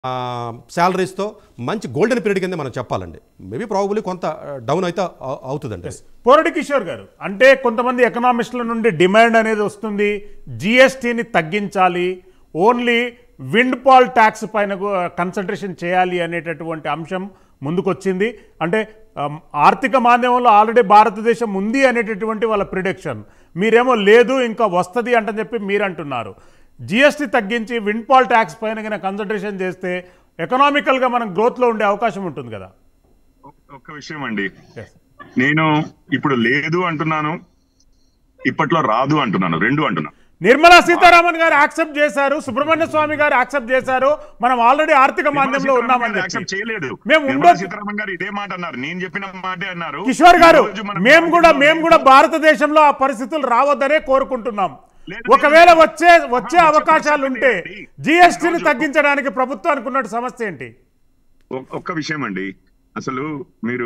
శాలరీస్తో మంచి golden period కింద మనం చెప్పాలండి మేబీ ప్రాబులీ కొంత డౌన్ అయితే అవు- అవుతుందండి పోరడి కిషోర్ గారు అంటే కొంతమంది ఎకనామిస్టుల నుండి డిమాండ్ అనేది వస్తుంది జిఎస్టీని తగ్గించాలి ఓన్లీ విండ్ పాల్ ట్యాక్స్ పైన కన్సన్ట్రేషన్ చేయాలి అనేటటువంటి అంశం ముందుకొచ్చింది అంటే ఆమ్, ఆర్థిక మాధ్యమంలో ఆల్రెడీ భారతదేశం ఉంది అనేటటువంటి వాళ్ళ ప్రిడిక్షన్ మీరేమో లేదు ఇంకా వస్తుంది అంటని చెప్పి మీరు అంటున్నారు జిఎస్టీ తగ్గించి విండ్ పాల్ ట్యాక్స్ పైన కనుక కన్సన్ట్రేషన్ చేస్తే ఎకనామికల్గా మనం గ్రోత్లో ఉండే అవకాశం ఉంటుంది కదా ఒక్- ఒక్క విషయం అండి Yes. నేను ఇప్పుడు లేదు అంటున్నాను ఇప్పట్లో రాదు అంటున్నాను రెండు అంటున్నాను నిర్మలా సీతారామన్ గారు యాక్సెప్ట్ చేశారు సుబ్రహ్మణ్య స్వామి గారు యాక్సెప్ట్ చేశారు మనం ఆల్రెడీ ఆర్థిక మాధ్యమంలో ఉన్నామని చెప్పి. యాక్సెప్ట్ చేయలేదు మేము నిర్మలా ఉండొద్దు. సీతారామన్ గారు ఇదే మాట అన్నారు నేను చెప్పిన మాటే అన్నారు కిషోర్ గారు ఈ రోజు మనం మేము కూడా రాజ్యాంగంలో మేము కూడా భారతదేశంలో ఆ పరిస్థితులు రావద్దనే కోరుకుంటున్నాం లేదు, ఒకవేళ లేదు. వచ్చే వచ్చే ఆ, అవకాశాలు ఉంటే చెప్పండి. జిఎస్టీని ఈరోజు- తగ్గించడానికి ప్రభుత్వానికి ఉన్నట్టు సమస్య ఏంటి ఒ- ఒక్క విషయం అండి అసలు మీరు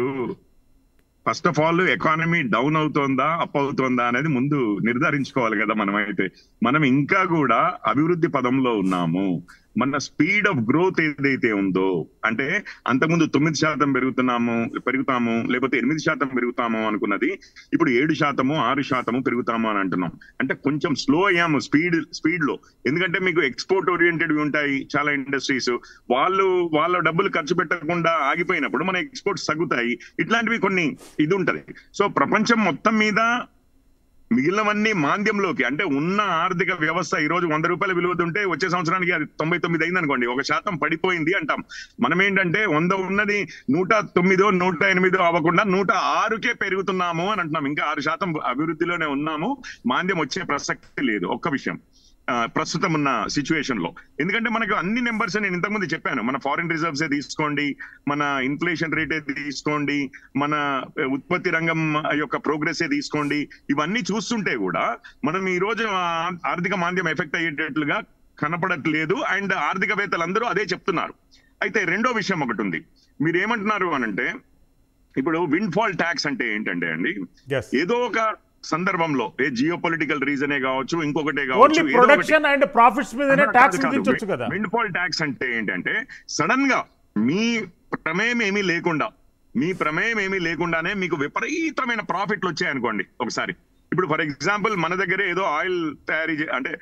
first of all economy down అవుతోందా అప్ అవుతోందా అనేది ముందు నిర్ధారించుకోవాలి కదా మనం అయితే మనం ఇంకా కూడా అభివృద్ధి పదంలో ఉన్నాము మన స్పీడ్ ఆఫ్ గ్రోత్ ఏదైతే ఉందో అంటే అంతకుముందు తొమ్మిది శాతం పెరుగుతున్నాము పెరుగుతాము లేకపోతే ఎనిమిది శాతం పెరుగుతాము అనుకున్నది ఇప్పుడు ఏడు శాతము ఆరు శాతము పెరుగుతాము అని అంటున్నాం అంటే కొంచెం స్లో అయ్యాము స్పీడ్ స్పీడ్ లో ఎందుకంటే మీకు ఎక్స్పోర్ట్ ఓరియంటెడ్ ఉంటాయి చాలా ఇండస్ట్రీస్ వాళ్ళు వాళ్ళ డబ్బులు ఖర్చు పెట్టకుండా ఆగిపోయినప్పుడు మన ఎక్స్పోర్ట్స్ తగ్గుతాయి ఇట్లాంటివి కొన్ని ఇది ఉంటది సో ప్రపంచం మొత్తం మీద మిగిలినవన్నీ మాంద్యంలోకి అంటే ఉన్న ఆర్థిక వ్యవస్థ ఈ రోజు వంద రూపాయల విలువ ఉంటే వచ్చే సంవత్సరానికి అది తొంభై తొమ్మిది అయింది అనుకోండి ఒక శాతం పడిపోయింది అంటాం మనం ఏంటంటే వంద ఉన్నది నూట తొమ్మిదో నూట ఎనిమిదో అవ్వకుండా నూట ఆరుకే పెరుగుతున్నాము అని అంటున్నాం ఇంకా ఆరు శాతం అభివృద్ధిలోనే ఉన్నాము మాంద్యం వచ్చే ప్రసక్తి లేదు ఒక్క విషయం ఆ, ప్రస్తుతం ఉన్న సిచ్యువేషన్ లో ఎందుకంటే మనకు అన్ని నెంబర్స్ నేను ఇంతకుముందు చెప్పాను మన ఫారిన్ రిజర్వ్స్ తీసుకోండి మన ఇన్ఫ్లేషన్ రేటే తీసుకోండి మన ఆ, ఉత్పత్తి రంగం యొక్క ప్రోగ్రెస్ తీసుకోండి ఇవన్నీ చూస్తుంటే కూడా మనం ఈ రోజు ఆ, ఆర్థిక మాంద్యం ఎఫెక్ట్ అయ్యేటట్లుగా కనపడట్లేదు అండ్ ఆర్థికవేత్తలందరూ అదే చెప్తున్నారు అయితే రెండో విషయం ఒకటి ఉంది మీరు ఏమంటున్నారు అనంటే ఇప్పుడు విండ్ ఫాల్ ట్యాక్స్ అంటే ఏంటంటే అండి ఎస్ ఏదో ఒక సందర్భంలో ఏ జియో పొలిటికల్ రీజనే కావచ్చు ఇంకొకటే ఓన్లీ కావచ్చు ఏదో ఒకటి. ప్రొడక్షన్ అండ్ ప్రాఫిట్స్ మీదనే ట్యాక్స్ విధించవచ్చు కదా విండ్ ఫాల్ ట్యాక్స్ అంటే ఏంటంటే సడన్ గా మీ ప్రమేయం ఏమీ లేకుండా మీ ప్రమేయం ఏమీ లేకుండానే మీకు విపరీతమైన ప్రాఫిట్లు వచ్చాయనుకోండి ఒకసారి ఇప్పుడు ఫర్ ఎగ్జాంపుల్ మన దగ్గర ఏదో ఆయిల్ తయారీ చే- అంటే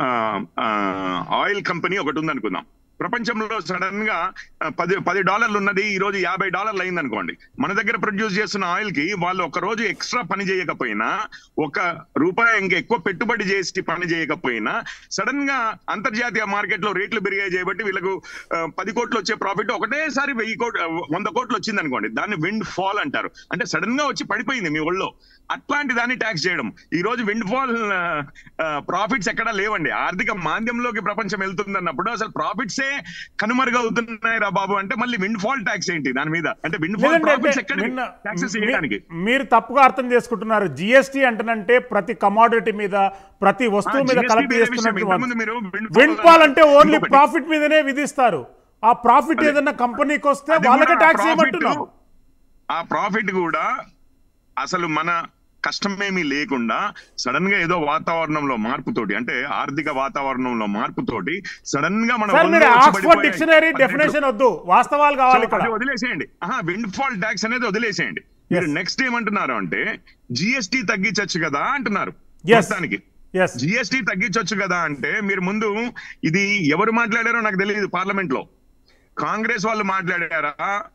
ఆయిల్ కంపెనీ ఒకటి ఉంది అనుకుందాం ప్రపంచంలో సడన్ గా ఆ, పది పది డాలర్లు ఉన్నది ఈ రోజు యాభై డాలర్లు అయింది అనుకోండి మన దగ్గర ప్రొడ్యూస్ చేస్తున్న ఆయిల్ కి వాళ్ళు ఒక రోజు ఎక్స్ట్రా పని చేయకపోయినా ఒక రూపాయి ఇంకా ఎక్కువ పెట్టుబడి చేసి పని చేయకపోయినా సడన్ గా అంతర్జాతీయ మార్కెట్ లో రేట్లు పెరిగాయి చేయబట్టి వీళ్ళకు ఆ, పది కోట్లు వచ్చే ప్రాఫిట్ ఒకటేసారి వెయ్యి కోట్లు వంద కోట్లు వచ్చింది అనుకోండి దాన్ని విండ్ ఫాల్ అంటారు అంటే సడన్ గా వచ్చి పడిపోయింది మీ ఒళ్ళో అట్లాంటి దాన్ని ట్యాక్స్ చేయడం ఈ రోజు విండ్ ఫాల్ ప్రాఫిట్స్ ఎక్కడా లేవండి ఆర్థిక మాంద్యంలోకి ప్రపంచం వెళ్తుంది అన్నప్పుడు అసలు ప్రాఫిట్సే కనుమరుగవుతున్నాయి రా బాబు అంటే మళ్ళీ విండ్ ఫాల్ ట్యాక్స్ ఏంటి దాని మీద అంటే విండ్ ఫాల్ లేదండి, ప్రాఫిట్స్ అంటే ఎక్కడ నిన్న ట్యాక్సెస్ మీ- చేయడానికి మీరు తప్పుగా అర్థం చేసుకుంటున్నారు జిఎస్టీ అంటేనంటే ప్రతి కమాడిటీ మీద ప్రతి వస్తువు మీద GST కలెక్ట్ వేరే విషయం. చేస్తున్నట్టు ఇంతకుముందు మీరు wind fall విండ్ ఫాల్ అంటే ఓన్లీ ఇంకొకటి. ప్రాఫిట్ మీదనే విధిస్తారు ఆ ప్రాఫిట్ ఏదైనా కంపెనీకి వస్తే అది వాళ్ళకే కూడా ట్యాక్స్ ఆ profit- చేయమంటున్నాం ఆ ప్రాఫిట్ కూడా అసలు మన కష్టమేమీ లేకుండా సడన్ గా ఏదో వాతావరణంలో మార్పుతోటి అంటే ఆర్థిక వాతావరణంలో మార్పుతోటి సడన్ గా మన సార్ ఒళ్ళు మీరు వచ్చి ఆక్స్ఫర్డ్ పడిపోయాయి. డిక్షనరీ పన్నెండు. డెఫినేషన్ వద్దు వాస్తవాలు కావాలి సో ఇక్కడ అది వదిలేసేయండి ఆహా విండ్ ఫాల్ ట్యాక్స్ అనేది వదిలేసేయండి మీరు నెక్స్ట్ ఏమంటున్నారు అంటే జిఎస్టీ తగ్గించచ్చు కదా అంటున్నారు Yes. మొత్తానికి ఎస్ జిఎస్టీ తగ్గించవచ్చు కదా అంటే మీరు ముందు ఇది ఎవరు మాట్లాడారో నాకు తెలియదు పార్లమెంట్ లో కాంగ్రెస్ వాళ్ళు మాట్లాడారా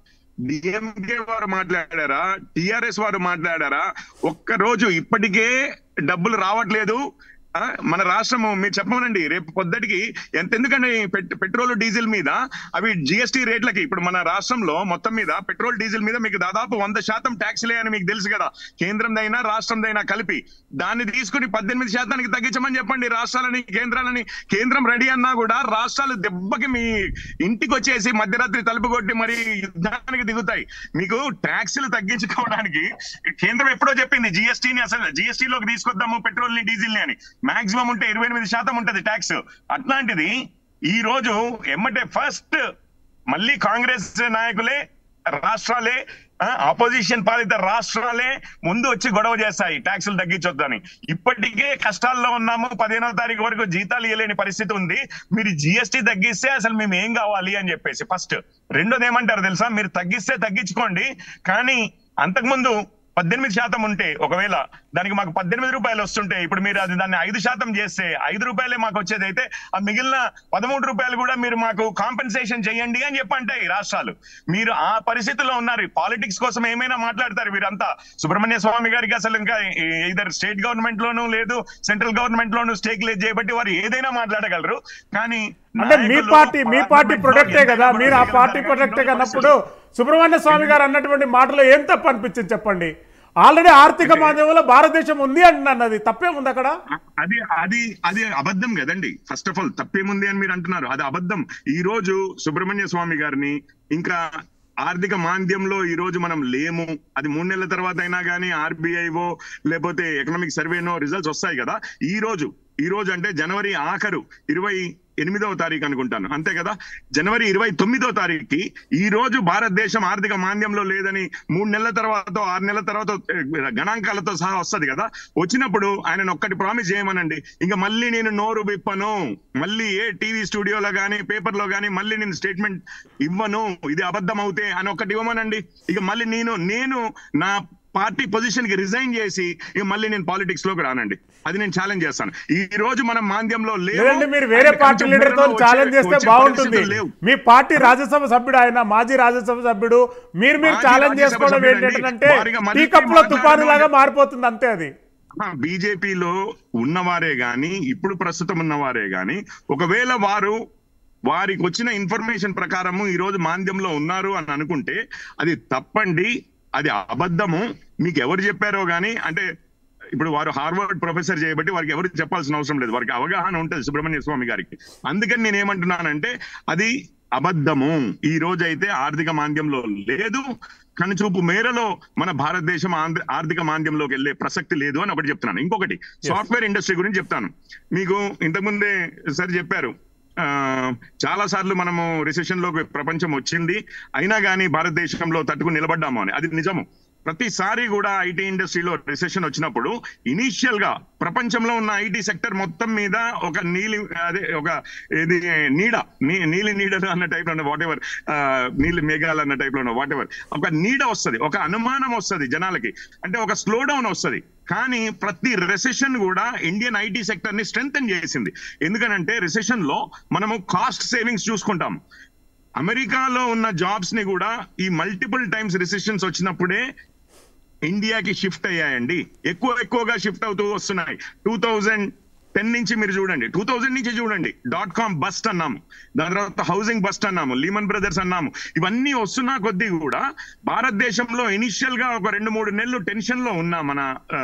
డిఎంకే వారు మాట్లాడారా టిఆర్ఎస్ వారు మాట్లాడారా ఒక్క రోజు ఇప్పటికే డబ్బులు రావట్లేదు ఆ, మన రాష్ట్రము మీరు చెప్పమనండి రేపు పొద్దుటికి ఎంత ఎందుకంటే పెట్- పెట్రోల్ డీజిల్ మీద అవి జిఎస్టీ రేట్లకి ఇప్పుడు మన రాష్ట్రంలో మొత్తం మీద పెట్రోల్ డీజిల్ మీద మీకు దాదాపు వంద శాతం ట్యాక్స్లే అని మీకు తెలుసు కదా కేంద్రందైనా రాష్ట్రందైనా కలిపి దాన్ని తీసుకుని పద్దెనిమిది శాతానికి తగ్గించమని చెప్పండి రాష్ట్రాలని కేంద్రాలని కేంద్రం రెడీ అన్నా కూడా రాష్ట్రాలు దెబ్బకి మీ ఇంటికి వచ్చేసి మధ్యరాత్రి తలుపు కొట్టి మరి యుద్ధానికి దిగుతాయి మీకు ట్యాక్సులు తగ్గించుకోవడానికి కేంద్రం ఎప్పుడో చెప్పింది జిఎస్టీని అసలు జిఎస్టీలోకి తీసుకొద్దాము పెట్రోల్ ని డీజిల్ ని అని మాక్సిమం ఉంటే ఇరవై ఎనిమిది శాతం ఉంటది ట్యాక్స్ అట్లాంటిది ఈ రోజు ఎమ్మటే ఫస్ట్ మళ్ళీ కాంగ్రెస్ నాయకులే రాష్ట్రాలే ఆపోజిషన్ పాలిత రాష్ట్రాలే ముందు వచ్చి గొడవ చేస్తాయి ట్యాక్సులు తగ్గించొద్దని ఇప్పటికే కష్టాల్లో ఉన్నాము పదిహేనో తారీఖు వరకు జీతాలు ఇవ్వలేని పరిస్థితి ఉంది మీరు జిఎస్టీ తగ్గిస్తే అసలు మేము ఏం కావాలి అని చెప్పేసి ఫస్ట్ రెండోది ఏమంటారు తెలుసా మీరు తగ్గిస్తే తగ్గించుకోండి కానీ అంతకుముందు పద్దెనిమిది శాతం ఉంటే ఒకవేళ దానికి మాకు పద్దెనిమిది రూపాయలు వస్తుంటే ఇప్పుడు మీరు అది దాన్ని ఐదు శాతం చేస్తే ఐదు రూపాయలే మాకు వచ్చేది అయితే ఆ మిగిలిన పదమూడు రూపాయలు కూడా మీరు మాకు కాంపెన్సేషన్ చేయండి అని చెప్పంటే ఈ రాష్ట్రాలు మీరు ఆ పరిస్థితిలో ఉన్నారు పాలిటిక్స్ కోసం ఏమైనా మాట్లాడతారు వీరంతా సుబ్రహ్మణ్య స్వామి గారికి అసలు ఇంకా ఇద్దరు స్టేట్ గవర్నమెంట్ లోనూ లేదు సెంట్రల్ గవర్నమెంట్ లోనూ స్టేక్ లేదు చేయబట్టి వారు ఏదైనా మాట్లాడగలరు కానీ అంటే మీ నాయకులు పార్టీ మీ పార్టీ పార్లమెంట్లో ప్రొటెక్టే కదా ఎంతైనా మీరు ఆ మాట్లాడగలుగుతారు పార్టీ కానీ ప్రొటెక్టే ఇంట్లో కన్నప్పుడు సుబ్రహ్మణ్య స్వామి గారు అన్నటువంటి మాటలో ఏం తప్పు అనిపించింది చెప్పండి ఆల్రెడీ ఆర్థిక మాధ్యమంలో భారతదేశం ఉంది అంటున్నాను అది తప్పేముంది అక్కడ అది అది అది అబద్ధం కదండి ఫస్ట్ ఆఫ్ ఆల్ తప్పేముంది అని మీరు అంటున్నారు అది అబద్ధం ఈ రోజు సుబ్రహ్మణ్య స్వామి గారిని ఇంకా ఆర్థిక మాంద్యంలో ఈ రోజు మనం లేము అది మూడు నెలల తర్వాత అయినా కానీ ఆర్బీఐవో లేకపోతే ఎకనామిక్ సర్వేనో రిజల్ట్స్ వస్తాయి కదా ఈ రోజు ఈ రోజు అంటే జనవరి ఆఖరు ఇరవై ఎనిమిదవ తారీఖు అనుకుంటాను అంతే కదా జనవరి ఇరవై తొమ్మిదో తారీఖుకి ఈ రోజు భారతదేశం ఆర్థిక మాంద్యంలో లేదని మూడు నెలల తర్వాత ఆరు నెలల తర్వాత ఏ, గణాంకాలతో సహా వస్తది కదా వచ్చినప్పుడు ఆయన ఒక్కటి ప్రామిస్ చేయమనండి ఇంకా మళ్ళీ నేను నోరు విప్పను మళ్ళీ ఏ టీవీ స్టూడియోలో కానీ పేపర్లో కానీ మళ్ళీ నేను స్టేట్మెంట్ ఇవ్వను ఇది అబద్ధం అవుతే అని ఒక్కటి ఇవ్వమనండి ఇక మళ్ళీ నేను నేను నా పార్టీ పొజిషన్ కి రిజైన్ చేసి ఇక మళ్ళీ నేను పాలిటిక్స్ లోకి రానండి అది నేను ఛాలెంజ్ చేస్తాను ఈ రోజు మనం మాంద్యంలో లేవు. లేదండి మీరు వేరే ఆయన పార్టీ కొంచెం లీడర్ తో దూరంలో ఛాలెంజ్ వచ్చే- చేస్తే వచ్చే బాగుంటుంది పరిస్థితులు లేవు. మీ పార్టీ రాజ్యసభ సభ్యుడు ఆయన మాజీ రాజ్యసభ సభ్యుడు మీరు మీరు మాజీ ఛాలెంజ్ రాజ్యసభ చేసుకోవడం సభ్యుడండి. ఏంటంటే వారిగా టీ మళ్ళీ కప్పులో తుఫాను లాగా మాట్లాడడం మారిపోతుంది అంతే అది బీజేపీలో ఉన్నవారే గాని ఇప్పుడు ప్రస్తుతం ఉన్నవారే గాని ఒకవేళ వారు వారికి వచ్చిన ఇన్ఫర్మేషన్ ప్రకారము ఈ రోజు మాంద్యంలో ఉన్నారు అని అనుకుంటే అది తప్పండి అది అబద్ధము మీకు ఎవరు చెప్పారో గాని అంటే ఇప్పుడు వారు హార్వర్డ్ ప్రొఫెసర్ చేయబట్టి వారికి ఎవరు చెప్పాల్సిన అవసరం లేదు వారికి అవగాహన ఉంటుంది సుబ్రహ్మణ్య స్వామి గారికి అందుకని నేను ఏమంటున్నానంటే అది అబద్ధము ఈ రోజు అయితే ఆర్థిక మాంద్యంలో లేదు కనుచూపు మేరలో మన భారతదేశం ఆంధ్ర- ఆర్థిక మాంద్యంలోకి వెళ్ళే ప్రసక్తి లేదు అని ఒకటి చెప్తున్నాను ఇంకొకటి సాఫ్ట్వేర్ ఇండస్ట్రీ గురించి చెప్తాను మీకు ఇంతకుముందే సరి చెప్పారు ఆ, చాలా సార్లు మనము రిసెషన్ లోకి ప్రపంచం వచ్చింది అయినా కానీ భారతదేశంలో తట్టుకుని నిలబడ్డాము అని అది నిజము ప్రతిసారి కూడా ఐటీ ఇండస్ట్రీలో రిసెషన్ వచ్చినప్పుడు ఇనీషియల్ గా ప్రపంచంలో ఉన్న ఐటీ సెక్టర్ మొత్తం మీద ఒక నీలి అదే ఒక ఇది నీడ నీ- నీలి నీడలు అన్న టైప్ లో వాట్ ఎవర్ నీలి మేఘాలు అన్న టైప్ లో వాట్ ఎవర్ ఒక నీడ వస్తది ఒక అనుమానం వస్తది జనాలకి అంటే ఒక స్లో డౌన్ వస్తది కానీ ప్రతి రెసెషన్ కూడా ఇండియన్ ఐటీ సెక్టర్ ని స్ట్రెంగ్ చేసింది ఎందుకనంటే రెసెషన్ లో మనము కాస్ట్ సేవింగ్స్ చూసుకుంటాం అమెరికాలో ఉన్న జాబ్స్ ని కూడా ఈ మల్టిపుల్ టైమ్స్ రిసెషన్స్ వచ్చినప్పుడే ఇండియాకి షిఫ్ట్ అయ్యాయండి ఎక్కువ ఎక్కువగా షిఫ్ట్ అవుతూ వస్తున్నాయి టూ థౌజండ్ టెన్ నుంచి మీరు చూడండి టూ థౌజండ్ నుంచి చూడండి డాట్ కామ్ బస్ట్ అన్నాము దాని తర్వాత హౌసింగ్ బస్ట్ అన్నాము లీమన్ బ్రదర్స్ అన్నాము ఇవన్నీ వస్తున్నా కొద్దీ కూడా భారతదేశంలో ఇనిషియల్ గా ఒక రెండు మూడు నెలలు టెన్షన్ లో ఉన్న మన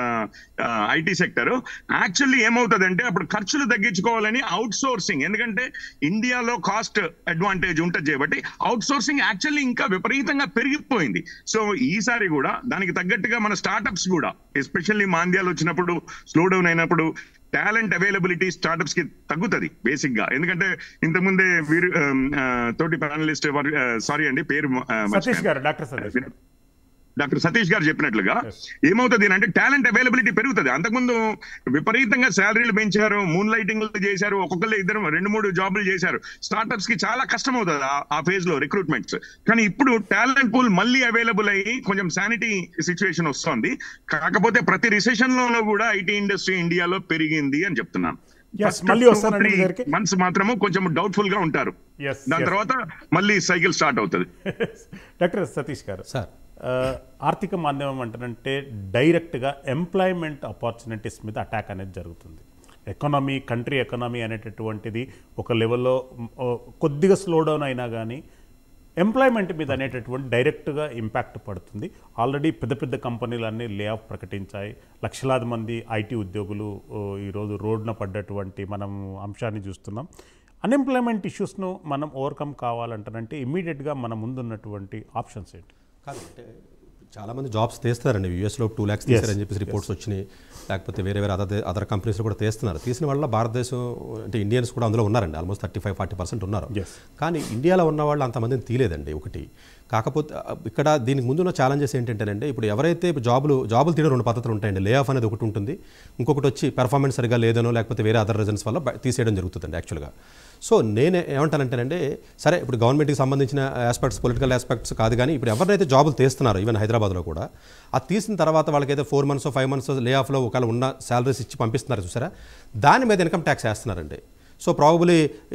ఐటీ సెక్టర్ యాక్చువల్లీ ఏమవుతుందంటే అప్పుడు ఖర్చులు తగ్గించుకోవాలని అవుట్ సోర్సింగ్ ఎందుకంటే ఇండియాలో కాస్ట్ అడ్వాంటేజ్ ఉంటుంది కాబట్టి అవుట్ సోర్సింగ్ యాక్చువల్లీ ఇంకా విపరీతంగా పెరిగిపోయింది సో ఈసారి కూడా దానికి తగ్గట్టుగా మన స్టార్టప్స్ కూడా ఎస్పెషల్లీ మాంద్యాలు వచ్చినప్పుడు స్లో డౌన్ అయినప్పుడు టాలెంట్ అవైలబిలిటీ స్టార్టప్స్ కి తగ్గుతుంది బేసిక్ గా ఎందుకంటే ఇంతకుముందే వీరు ఆమ్, ఆ, తోటి ప్యానలిస్ట్ సారీ అండి పేరు ఆ, సతీష్ మర్చిపోయాను. గారు డాక్టర్ సతీష్ గారు డాక్టర్ సతీష్ గారు చెప్పినట్లుగా ఏమవుతుంది అంటే టాలెంట్ అవైలబిలిటీ పెరుగుతుంది అంతకుముందు విపరీతంగా శాలరీలు పెంచారు మూన్ లైటింగ్ చేశారు ఒక్కొక్కరు ఇద్దరు రెండు మూడు జాబులు చేశారు స్టార్టప్స్ కి చాలా కష్టం అవుతుంది ఆ- ఆ ఫేజ్ లో రిక్రూట్మెంట్స్ కానీ ఇప్పుడు టాలెంట్ పూల్ మళ్ళీ అవైలబుల్ అయ్యి కొంచెం శానిటీ సిచ్యువేషన్ వస్తుంది కాకపోతే ప్రతి రిసెషన్ లోనూ కూడా ఐటీ ఇండస్ట్రీ ఇండియాలో పెరిగింది అని చెప్తున్నాను Yes, మళ్ళీ వస్తానండి మీ దగ్గరికి. మంత్స్ మాత్రము కొంచెం డౌట్ఫుల్ గా ఉంటారు Yes, దాని yes. తర్వాత మళ్ళీ సైకిల్ స్టార్ట్ అవుతుంది డాక్టర్ సతీష్ గారు సార్ ఆ, ఆర్థిక మాధ్యమం అంటారంటే డైరెక్ట్గా ఎంప్లాయ్మెంట్ ఆపర్చునిటీస్ మీద అటాక్ అనేది జరుగుతుంది ఎకానమీ కంట్రీ ఎకానమీ అనేటటువంటిది ఒక లెవెల్లో మ్, ఓ, కొద్దిగా స్లో డౌన్ అయినా కానీ ఎంప్లాయ్మెంట్ మీద అనేటటువంటి డైరెక్ట్గా ఇంపాక్ట్ పడుతుంది ఆల్రెడీ పెద్ద పెద్ద కంపెనీలు అన్నీ లే ఆఫ్ ప్రకటించాయి లక్షలాది మంది ఐటీ ఉద్యోగులు ఓ, ఈరోజు రోడ్న పడ్డటువంటి మనం అంశాన్ని చూస్తున్నాం అన్ఎంప్లాయ్మెంట్ ఇష్యూస్ను మనం ఓవర్కమ్ కావాలంటారంటే ఇమీడియట్గా మన ముందున్నటువంటి ఆప్షన్స్ ఏంటి కాదు అంటే చాలా మంది జాబ్స్ తీస్తారండి యూఎస్లో టూ ల్యాక్స్ తీస్తారని చెప్పేసి రిపోర్ట్స్ వచ్చినాయి లేకపోతే వేరే వేరే అదర్ అదర్ కంపెనీస్ కూడా తీస్తున్నారు తీసిన వల్ల భారతదేశం అంటే ఇండియన్స్ కూడా అందులో ఉన్నారండి almost thirty five forty percent ఉన్నారు Yes. కానీ ఇండియాలో ఉన్న వాళ్ళు అంతమందిని తీలేదండి ఒకటి కాకపోతే ఆ, ఇక్కడ దీనికి ముందున్న ఛాలెంజెస్ ఏంటంటేనంటే ఇప్పుడు ఎవరైతే ఇప్పుడు జాబులు జాబులు తీయడం రెండు పద్ధతులు ఉంటాయండి లే ఆఫ్ అనేది ఒకటి ఉంటుంది ఇంకొకటి వచ్చి పెర్ఫార్మెన్స్ సరిగా లేదనో లేకపోతే వేరే అదర్ రీజన్స్ వల్ల బయ- తీసేయడం జరుగుతుందండి యాక్చువల్గా సో నేను ఏమంటానంటేనంటే సరే ఇప్పుడు గవర్నమెంట్కి సంబంధించిన ఆస్పెక్ట్స్ పొలిటికల్ ఆస్పెక్ట్స్ కాదు కానీ ఇప్పుడు ఎవరైతే జాబులు తీస్తున్నారో ఈవెన్ హైదరాబాద్లో కూడా ఆ తీసిన తర్వాత వాళ్ళకైతే ఫోర్ మంత్స్ ఫైవ్ మంత్స్ లే ఆఫ్లో ఒకవేళ ఉన్న శాలరీస్ ఇచ్చి పంపిస్తున్నారు చూసారా దాని మీద ఇన్కమ్ ట్యాక్స్ వేస్తున్నారండి సో ప్రాబులీ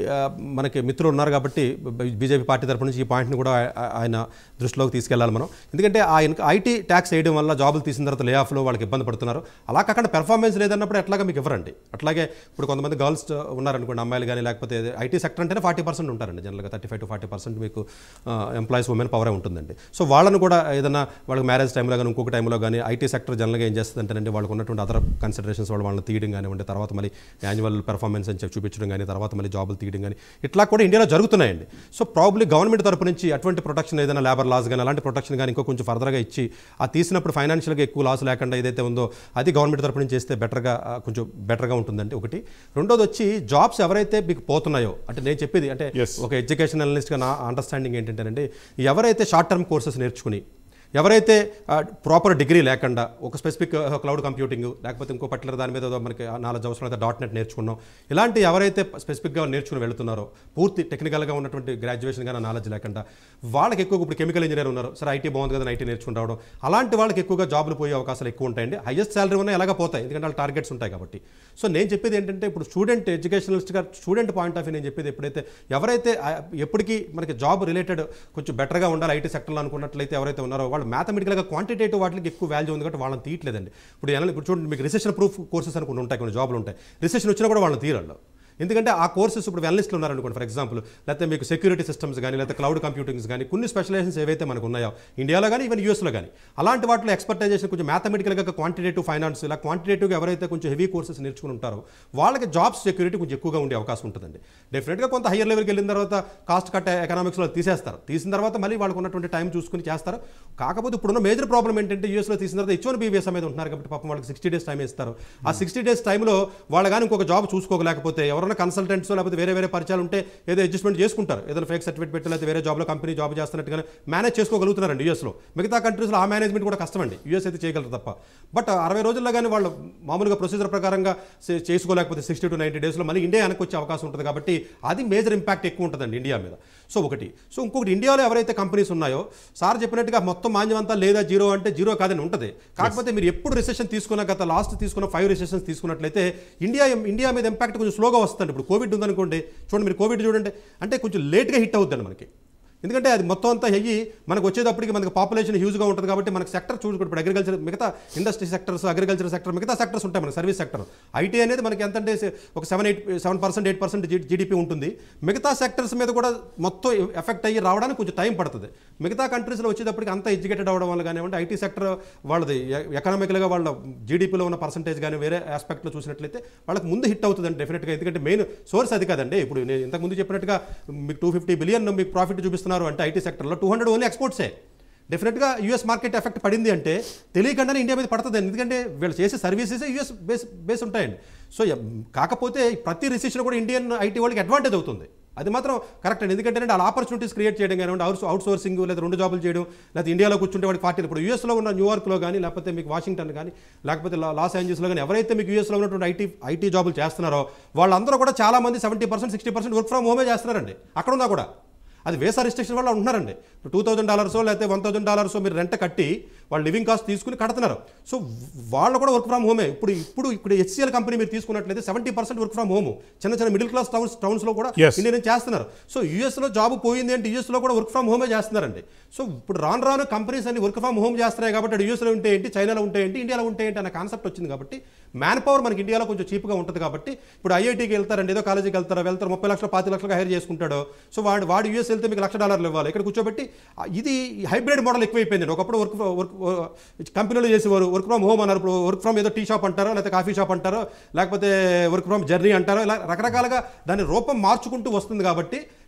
మనకి మిత్రులు ఉన్నారు కాబట్టి బీజేపీ పార్టీ తరపు నుంచి ఈ పాయింట్ని కూడా ఆ- ఆయన దృష్టిలోకి తీసుకెళ్ళాలి మనం ఎందుకంటే ఆ ఐటీ ట్యాక్స్ వేయడం వల్ల జాబులు తీసిన తర్వాత లే ఆఫ్లో వాళ్ళకి ఇబ్బంది పడుతున్నారు అలా కాకుండా పెర్ఫార్మెన్స్ లేదన్నప్పుడు ఎట్లాగా మీకు ఇవ్వరండి అట్లాగే ఇప్పుడు కొంతమంది గర్ల్స్ ఉన్నారనుకోండి అమ్మాయిలు కానీ లేకపోతే ఐటీ సెక్టర్ అంటేనే ఫార్టీ పర్సెంట్ ఉంటారండి జనరల్గా thirty five to forty percent మీకు ఎంప్లాయీస్ ఉమెన్ పవరే ఉంటుందండి సో వాళ్ళను కూడా ఏదైనా వాళ్ళకి మ్యారేజ్ టైంలో కానీ ఇంకొక టైంలో కానీ ఐటీ సెక్టర్ జనరల్గా ఏం చేస్తుంది అంటేనండి వాళ్ళకు ఉన్నటువంటి అదర్ కన్సిడరేషన్స్ వాళ్ళు వాళ్ళని తీయడం కానివ్వండి తర్వాత మళ్ళీ యాన్యువల్ పెర్ఫార్మెన్స్ అని చెప్పి చూపించడం కానీ తర్వాత మళ్ళీ జాబులు తీయడం కానీ ఇట్లా కూడా ఇండియాలో జరుగుతున్నాయండి సో ప్రాబ్లీ గవర్నమెంట్ తరపు నుంచి అటువంటి ప్రొటెక్షన్ ఏదైనా లేబర్ లాస్ కానీ అలాంటి ప్రొటెక్షన్ కానీ ఇంకో కొంచెం ఫర్దర్గా ఇచ్చి ఆ తీసినప్పుడు ఫైనాన్షియల్గా ఎక్కువ లాస్ లేకుండా ఏదైతే ఉందో అది గవర్నమెంట్ తరపు నుంచి చేస్తే బెటర్గా ఆ, కొంచెం బెటర్గా ఉంటుందండి ఒకటి రెండోది వచ్చి జాబ్స్ ఎవరైతే మీకు పోతున్నాయో అంటే నేను చెప్పేది అంటే Yes. ఒక ఎడ్యుకేషన్ అనలిస్ట్గా నా అండర్స్టాండింగ్ ఏంటంటేనండి ఎవరైతే షార్ట్ టర్మ్ కోర్సెస్ నేర్చుకుని ఎవరైతే ప్రాపర్ డిగ్రీ లేకుండా ఒక స్పెసిఫిక్ క్లౌడ్ కంప్యూటింగ్ లేకపోతే ఇంకో పర్టికులర్ దాని మీద ఏదో మనకి నాలుగు అవసరం అయితే డాట్ నెట్ నేర్చుకున్నాం ఇలాంటి ఎవరైతే స్పెసిఫిక్గా నేర్చుకుని వెళ్తున్నారో పూర్తి టెక్నికల్గా ఉన్నటువంటి గ్రాడ్యుయేషన్ కానీ నాలెడ్జ్ లేకుండా వాళ్ళకి ఎక్కువ ఇప్పుడు కెమికల్ ఇంజనీర్ ఉన్నారు సరే ఐటీ బాగుంది కదా ఐటీ నేర్చుకుని రావడం అలాంటి వాళ్ళకి ఎక్కువగా జాబ్లు పోయే అవకాశాలు ఎక్కువ ఉంటాయండి హైయెస్ట్ శాలరీ ఉన్న ఎలాగ పోతాయి ఎందుకంటే వాళ్ళ టార్గెట్స్ ఉంటాయి కాబట్టి సో నేను చెప్పేది ఏంటంటే ఇప్పుడు స్టూడెంట్ ఎడ్యుకేషనలిస్ట్గా స్టూడెంట్ పాయింట్ ఆఫ్ వ్యూ నేను చెప్పేది ఎప్పుడైతే ఎవరైతే ఆ, ఎప్పటికీ మనకి జాబ్ రిలేటెడ్ కొంచెం బెటర్గా ఉండాలి ఐటీ సెక్టర్లో అనుకున్నట్లయితే ఎవరైతే ఉన్నారో వాళ్ళు మ్యాథమెటికల్గా క్వాంటిటేటివ్ వాటికి ఎక్కువ వాల్యూ ఉంది కాబట్టి వాళ్ళని తీయట్లేదండి ఇప్పుడు ఎలా ఇప్పుడు చూడండి మీకు రిసెషన్ ప్రూఫ్ కోర్సెస్ అనుకుని ఉంటాయి కొన్ని జాబ్లు ఉంటాయి రిసెషన్ వచ్చినా కూడా వాళ్ళని తీయరాళ్ళు ఎందుకంటే ఆ కోర్సెస్ ఇప్పుడు వెనలిస్ట్లు ఉన్నారనుకోండి ఫర్ ఎగ్జాంపుల్ లేకపోతే మీకు సెక్యూరిటీ సిస్టమ్స్ కానీ లేకపోతే క్లౌడ్ కంప్యూటింగ్స్ కానీ కొన్ని స్పెషలైజేషన్స్ ఏవైతే మనకు ఉన్నాయో ఇండియాలో కానీ ఈవెన్ యూఎస్లో కానీ అలాంటి వాటిలో ఎక్స్పర్టైజేషన్ కొంచెం మ్యాథమెటికల్గా క్వాంటిటేటివ్ ఫైనాన్స్ ఇలా క్వాంటిటేటివ్గా ఎవరైతే కొంచెం హెవీ కోర్సెస్ నేర్చుకుని ఉంటారో వాళ్ళకి జాబ్ సెక్యూరిటీ కొంచెం ఎక్కువగా ఉండే అవకాశం ఉంటుందండి డెఫినెట్గా కొంత హయ్యర్ లెవెల్కి వెళ్ళిన తర్వాత కాస్ట్ కట్ ఎకనామిక్స్లో తీసేస్తారు తీసిన తర్వాత మళ్ళీ వాళ్ళకు ఉన్నటువంటి టైం చూసుకుని చేస్తారు కాకపోతే ఇప్పుడున్న మేజర్ ప్రాబ్లం ఏంటంటే యూఎస్లో తీసిన తర్వాత హెచ్ వన్ బీవీఎస్ మీద ఉంటున్నారు కాబట్టి పాపం వాళ్ళకి సిక్స్టీ డేస్ టైం ఇస్తారు ఆ సిక్స్టీ డేస్ టైంలో వాళ్ళు కానీ ఇంకొక జాబ్ చూసుకోలేకపోతే ఎవరైనా కన్సల్టెంట్స్ లేకపోతే వేరే వేరే పరిచయాలు ఉంటే ఏదో అడ్జస్ట్మెంట్ చేసుకుంటారు ఏదైనా ఫేక్ సర్టిఫికేట్ పెట్టి లేకపోతే వేరే జాబ్లో కంపెనీ జాబ్ చేస్తున్నట్టుగానే మేనేజ్ చేసుకోగలుగుతున్నారండి యూఎస్లో మిగతా కంట్రీస్లో ఆ మేనేజ్మెంట్ కూడా కష్టమండి యూఎస్ అయితే చేయగలరు తప్ప బట్ అరవై రోజుల్లో కానీ వాళ్ళు మామూలుగా ప్రొసీజర్ ప్రకారంగా చే- చేసుకోలేకపోతే సిక్స్టీ టు నైంటీ డేస్లో మళ్ళీ ఇండియా వెనక్కి వచ్చే అవకాశం ఉంటుంది కాబట్టి అది మేజర్ ఇంపాక్ట్ ఎక్కువ ఉంటుందండి ఇండియా మీద సో ఒకటి సో ఇంకొకటి ఇండియాలో ఎవరైతే కంపెనీస్ ఉన్నాయో సార్ చెప్పినట్టుగా మొత్తం మాన్యమంతా లేదా జీరో అంటే జీరో కాదని ఉంటుంది కాకపోతే మీరు ఎప్పుడు రిసెషన్ తీసుకున్న గత లాస్ట్ తీసుకున్న ఫైవ్ రిసెషన్స్ తీసుకున్నట్లయితే ఇండియా ఇండియా మీద ఇంపాక్ట్ కొంచెం స్లోగా వస్తుంది ఇప్పుడు కోవిడ్ ఉందనుకోండి చూడండి మీరు కోవిడ్ చూడండి అంటే కొంచెం లేట్గా హిట్ అవుతుందండి మనకి ఎందుకంటే అది మొత్తం అంతా అయ్యి మనకు వచ్చేటప్పటికి మనకి పాపులేషన్ హ్యూజ్గా ఉంటుంది కాబట్టి మనకి సెక్టర్ చూసుకుంటే ఇప్పుడు అగ్రికల్చర్ మిగతా ఇండస్ట్రీ సెక్టర్స్ అగ్రికల్చర్ సెక్టర్ మిగతా సెక్టర్స్ ఉంటాయి మనకి సర్వీస్ సెక్టర్ ఐటీ అనేది మనకి ఎంత అంటే ఒక seven eight seven percent eight percent GDP ఉంటుంది మిగతా సెక్టర్స్ మీద కూడా మొత్తం ఎఫెక్ట్ అయ్యి రావడానికి కొంచెం టైం పడుతుంది మిగతా కంట్రీస్లో వచ్చేటప్పటికి అంత ఎడ్యుకేటెడ్ అవ్వడం వల్ల కానివ్వండి ఐటీ సెక్టర్ వాళ్ళది ఎకనామికల్గా వాళ్ళ జీడిపిలో ఉన్న పర్సంటేజ్ కానీ వేరే ఆస్పెక్ట్లో చూసినట్లయితే వాళ్ళకి ముందు హిట్ అవుతుందండి డెఫినెట్గా ఎందుకంటే మెయిన్ సోర్స్ అది కాదండి ఇప్పుడు నేను ఇంతకుముందు చెప్పినట్టుగా మీకు టూ ఫిఫ్టీ బిలియన్ మీకు ప్రాఫిట్ చూపిస్తున్నారు అంటే ఐటీ సెక్టర్లో టూ హండ్రెడ్ ఓన్లీ ఎక్స్పోర్ట్సే డెఫినెట్గా యూఎస్ మార్కెట్ ఎఫెక్ట్ పడింది అంటే తెలియకుండానే ఇండియా మీద పడుతుంది ఎందుకంటే వీళ్ళు చేసే సర్వీసెస్ యూఎస్ బేస్ బేస్ ఉంటాయండి సో ఎ- కాకపోతే ప్రతి రిసెషన్ కూడా ఇండియన్ ఐటీ వాళ్ళకి అడ్వాంటేజ్ అవుతుంది అది మాత్రం కరెక్ట్ అండి ఎందుకంటే వాళ్ళ ఆపర్చునిటీస్ క్రియేట్ చేయడం కానివ్వండి అవుట్ అవుట్ సోర్సింగ్ లేదా రెండు జాబులు చేయడం లేదా ఇండియాలో కూర్చుంటే వాడికి పార్టీలు ఇప్పుడు యూఎస్లో ఉన్న న్యూయార్క్లో కానీ లేకపోతే మీకు వాషింగ్టన్ కానీ లేకపోతే లా- లాస్ ఏంజల్స్లో కానీ ఎవరైతే మీకు యూఎస్లో ఉన్నటువంటి ఐటీ ఐటీ జాబులు చేస్తున్నారో వాళ్ళందరూ కూడా చాలా మంది seventy percent sixty percent work from హోమే చేస్తున్నారండి అక్కడ ఉన్నా కూడా అది వేసా రిస్ట్రిక్షన్ వల్ల ఉంటున్నారండి టూ థౌసండ్ డాలర్స్ లేకపోతే వన్ థౌసండ్ డాలర్స్ మీరు రెంట్ కట్టి వాళ్ళు లివింగ్ కాస్ట్ తీసుకుని కడుతున్నారు సో వాళ్ళు కూడా వర్క్ ఫ్రమ్ హోమే ఇప్పుడు ఇప్పుడు ఇప్పుడు హెచ్సిఎల్ కంపెనీ మీరు తీసుకున్నట్లయితే seventy percent work from home చిన్న చిన్న మిడిల్ క్లాస్ టౌన్స్ టౌన్స్లో కూడా Yes. ఇండియన్ చేస్తున్నారు సో యూఎస్లో జాబ్ పోయింది అంటే యూఎస్లో కూడా వర్క్ ఫ్రమ్ హోమే చేస్తున్నారండి సో ఇప్పుడు రాను రాను కంపెనీస్ అన్ని వర్క్ ఫ్రమ్ హోమ్ చేస్తున్నాయి కాబట్టి అటు యూఎస్లో ఉంటే ఏంటి చైనాలో ఉంటే ఏంటి ఇండియాలో ఉంటే ఏంటి అన్న కాన్సెప్ట్ వచ్చింది కాబట్టి మ్యాన్ పవర్ మనకి ఇండియాలో కొంచెం చీప్గా ఉంటుంది కాబట్టి ఇప్పుడు ఐఐటీకి వెళ్తారండి ఏదో కాలేజీకి వెళ్తారు వెళ్తారు ముప్పై లక్షలు పాతి లక్షలు హైర్ చేసుకుంటాడు సో వాడు వాడు యూఎస్ వెళ్తే మీకు లక్ష డాలర్లు ఇవ్వాలి ఇక్కడ కూర్చోబెట్టి ఆ, ఇది హైబ్రిడ్ మోడల్ ఎక్కువైపోయింది ఒకప్పుడు వర్క్ వర్క్ కంపెనీలో చేసేవారు వర్క్ ఫ్రమ్ హోమ్ అన్నారు ఇప్పుడు వర్క్ ఫ్రమ్ ఏదో టీ షాప్ అంటారో లేకపోతే కాఫీ షాప్ అంటారో లేకపోతే వర్క్ ఫ్రమ్ జర్నీ అంటారో ఇలా రకరకాలుగా దాని రూపం మార్చుకుంటూ వస్తుంది కాబట్టి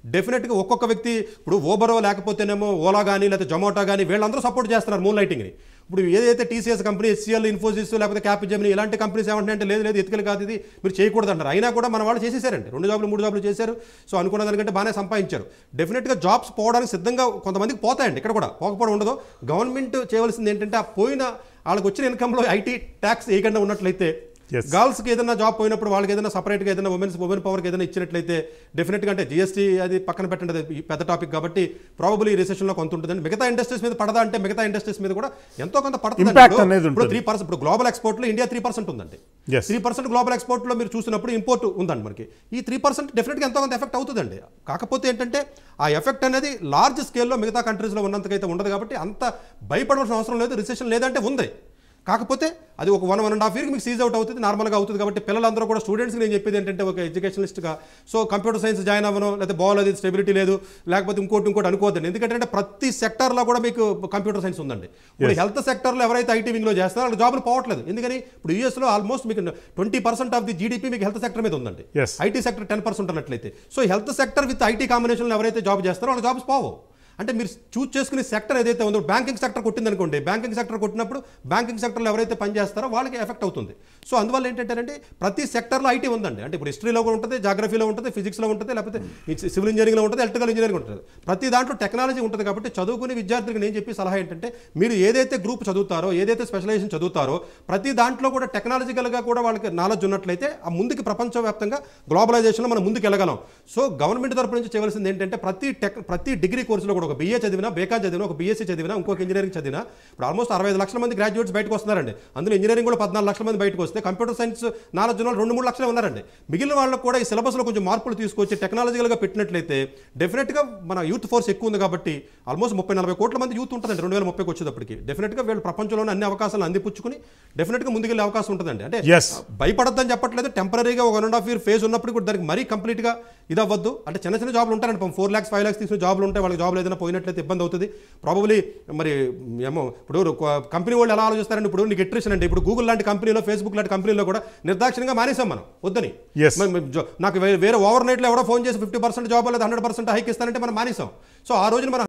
డెఫినెట్గా ఒక్కొక్క వ్యక్తి ఇప్పుడు ఓబరో లేకపోతేనేమో ఓలా కానీ లేకపోతే జొమాటో కానీ వీళ్ళందరూ సపోర్ట్ చేస్తున్నారు మూన్ లైటింగ్ని ఇప్పుడు ఏదైతే టీసీఎస్ కంపెనీ ఎస్సీఎల్ ఇన్ఫోసిస్ లేకపోతే క్యాపిజెమిని ఇలాంటి కంపెనీస్ ఏమంటాయంటే లేదు లేదు ఎత్తుకలు కాదు ఇది మీరు చేయకూడదు అంటారు అయినా కూడా మన వాళ్ళు చేసేసారండి రెండు జాబులు మూడు జాబులు చేశారు సో అనుకున్న దానికంటే బాగానే సంపాదించారు డెఫినెట్గా జాబ్స్ పోవడానికి సిద్ధంగా కొంతమందికి పోతాయండి ఇక్కడ కూడా పోకపోవడం ఉండదు గవర్నమెంట్ చేయవలసింది ఏంటంటే ఆ పోయిన వాళ్ళకి వచ్చిన ఇన్కంలో ఐటీ ట్యాక్స్ వేయకుండా ఉన్నట్లయితే Yes. గర్ల్స్కి ఏదైనా జాబ్ పోయినప్పుడు వాళ్ళకి ఏదైనా సపరేట్గా ఏదైనా ఉమెన్స్ ఉమెన్ పవర్కి ఏదైనా ఇచ్చినట్లయితే డెఫినెట్గా అంటే జిఎస్టీ అది పక్కన పెట్టండి అది ఈ పెద్ద టాపిక్ కాబట్టి ప్రాబబ్లీ ఈ రిసెషన్లో కొంత ఉంటుందండి మిగతా ఇండస్ట్రీస్ మీద పడదా అంటే మిగతా ఇండస్ట్రీస్ మీద కూడా ఎంతో కొంత పడుతుంది Impact అనేది ఇప్పుడు ఉంటుంది. త్రీ పర్సెంట్ ఇప్పుడు గ్లోబల్ ఎక్స్పోర్ట్లో ఇండియా త్రీ పర్సెంట్ ఉందండి Yes. త్రీ పర్సెంట్ గ్లోబల్ ఎక్స్పోర్ట్లో మీరు చూసినప్పుడు ఇంపోర్ట్ ఉందండి మనకి ఈ త్రీ పర్సెంట్ డెఫినెట్గా ఎంతో కొంత ఎఫెక్ట్ అవుతుందండి కాకపోతే ఏంటంటే ఆ ఎఫెక్ట్ అనేది లార్జ్ స్కేల్లో మిగతా కంట్రీస్లో ఉన్నంతకైతే ఉండదు కాబట్టి అంత భయపడవలసిన అవసరం లేదు రిసెషన్ లేదంటే ఉంది కాకపోతే అది ఒక వన్ వన్ అండ్ హాఫ్ ఇయర్కి మీకు సీజ్ అవుట్ అవుతుంది నార్మల్గా అవుతుంది కాబట్టి పిల్లలందరూ కూడా స్టూడెంట్స్కి నేను చెప్పేది ఏంటంటే ఒక ఎడ్యుకేషనిస్ట్గా సో కంప్యూటర్ సైన్స్ జాయిన్ అవ్వను లేకపోతే బాల్ అది స్టెబిలిటీ లేదు లేకపోతే ఇంకోటి ఇంకోటి అనుకోవద్దండి ఎందుకంటే అంటే ప్రతి సెక్టార్లో కూడా మీకు కంప్యూటర్ సైన్స్ ఉందండి ఇప్పుడు హెల్త్ సెక్టర్లో ఎవరైతే ఐటీ వింగ్లో చేస్తారో వాళ్ళకి జాబులు పోవట్లేదు ఎందుకని ఇప్పుడు యూఎస్లో ఆల్మోస్ట్ మీకు twenty percent of the GDP మీకు హెల్త్ సెక్టర్ మీద ఉందండి Yes. IT sector ten percent అన్నట్లయితే so health sector with IT కాంబినేషన్లో ఎవరైతే జాబ్ చేస్తారో వాళ్ళ జాబ్స్ పోవు అంటే మీరు చూస్ చేసుకునే సెక్టర్ ఏదైతే ఉందో బ్యాంకింగ్ సెక్టర్ కొట్టిందనుకోండి బ్యాంకింగ్ సెక్టర్ కొట్టినప్పుడు బ్యాంకింగ్ సెక్టర్లో ఎవరైతే పనిచేస్తారో వాళ్ళకి ఎఫెక్ట్ అవుతుంది సో అందువల్ల ఏంటంటే ప్రతి సెక్టర్లో ఐటీ ఉందండి అంటే ఇప్పుడు హిస్టరీలో కూడా ఉంటుంది జాగ్రఫీలో ఉంటుంది ఫిజిక్స్లో ఉంటుంది లేకపోతే సివిల్ ఇంజనీరింగ్లో ఉంటుంది ఎలక్ట్రికల్ ఇంజనీరింగ్ ఉంటుంది ప్రతి దాంట్లో టెక్నాలజీ ఉంటుంది కాబట్టి చదువుకునే విద్యార్థులకు నేను చెప్పి సలహా ఏంటంటే మీరు ఏదైతే గ్రూప్ చదువుతారో ఏదైతే స్పెషలైజేషన్ చదువుతారో ప్రతి దాంట్లో కూడా టెక్నాలజికల్గా కూడా వాళ్ళకి నాలెడ్జ్ ఉన్నట్లయితే ఆ ముందుకి ప్రపంచవ్యాప్తంగా గ్లోబలైజేషన్లో మనం ముందుకు వెళ్ళగలం సో గవర్నమెంట్ తరపు నుంచి చేయవలసింది ఏంటంటే ప్రతి టెక్ ప్రతి డిగ్రీ కోర్సులో కూడా ఒక బీఏ చదివినా బేకాన్ చదివినా ఒక బీఎస్సీ చదివినా ఇంకొక ఇంజనీరింగ్ చదివినా ఇప్పుడు ఆల్మోస్ట్ అరవై ఐదు లక్షల మంది గ్రాడ్యుయేట్స్ బయటకు వస్తున్నారండి అందులో ఇంజనీరింగ్ కూడా పద్నాలుగు లక్షల మంది బయటకు వస్తే కంప్యూటర్ సైన్స్ నాలెడ్జ్ ఉన్న వాళ్ళు రెండు మూడు లక్షలే ఉన్నారండి మిగిలిన వాళ్ళకు కూడా ఈ సిలబస్లో కొంచెం మార్పులు తీసుకొచ్చి టెక్నాలజికల్గా పెట్టినట్లయితే డెఫినెట్గా మన యూత్ ఫోర్స్ ఎక్కువ ఉంది కాబట్టి ఆల్మోస్ట్ ముప్పై నలభై కోట్ల మంది యూత్ ఉంటుందండి రెండు వేల ముప్పైకి వచ్చేటప్పటికి డెఫినెట్గా వీళ్ళు ప్రపంచంలోని అన్ని అవకాశాలు అందిపుచ్చుకుని డెఫినెట్గా ముందుకెళ్ళే అవకాశం ఉంటుందండి అంటే Yes. భయపడద్దని చెప్పట్లేదు టెంపరీగా ఒక one and half year phase ఉన్నప్పుడు కూడా దానికి మరీ కంప్లీట్గా ఇది అవ్వద్దు అంటే చిన్న చిన్న జాబ్లు ఉంటారండి ఫోర్ ల్యాక్స్ ఫైవ్ ల్యాక్స్ తీసుకున్న జాబ్లు ఉంటాయి వాళ్ళకి జాబ్లు ఏదైనా పోయినట్లయితే ఇబ్బంది అవుతుంది ప్రాబబ్లీ మరి ఏమో ఇప్పుడు కంపెనీ వాళ్ళు ఎలా ఆలోచిస్తారంటే ఇప్పుడు నీకు ఎట్రిషన్ అంటే ఇప్పుడు గూగుల్ లాంటి కంపెనీలో ఫేస్బుక్ లాంటి కంపెనీలో కూడా నిర్దాక్షిణంగా మానేసాం మనం వద్దని Yes. మరి- మరి జో- నాకు వే- వేరే ఓవర్ నైట్లో ఎవడో ఫోన్ చేసి ఫిఫ్టీ పర్సెంట్ జాబ్ లేదా హండ్రెడ్ పర్సెంట్ హైక్ ఇస్తానంటే మనం మానేసాం సో ఆ రోజున మనం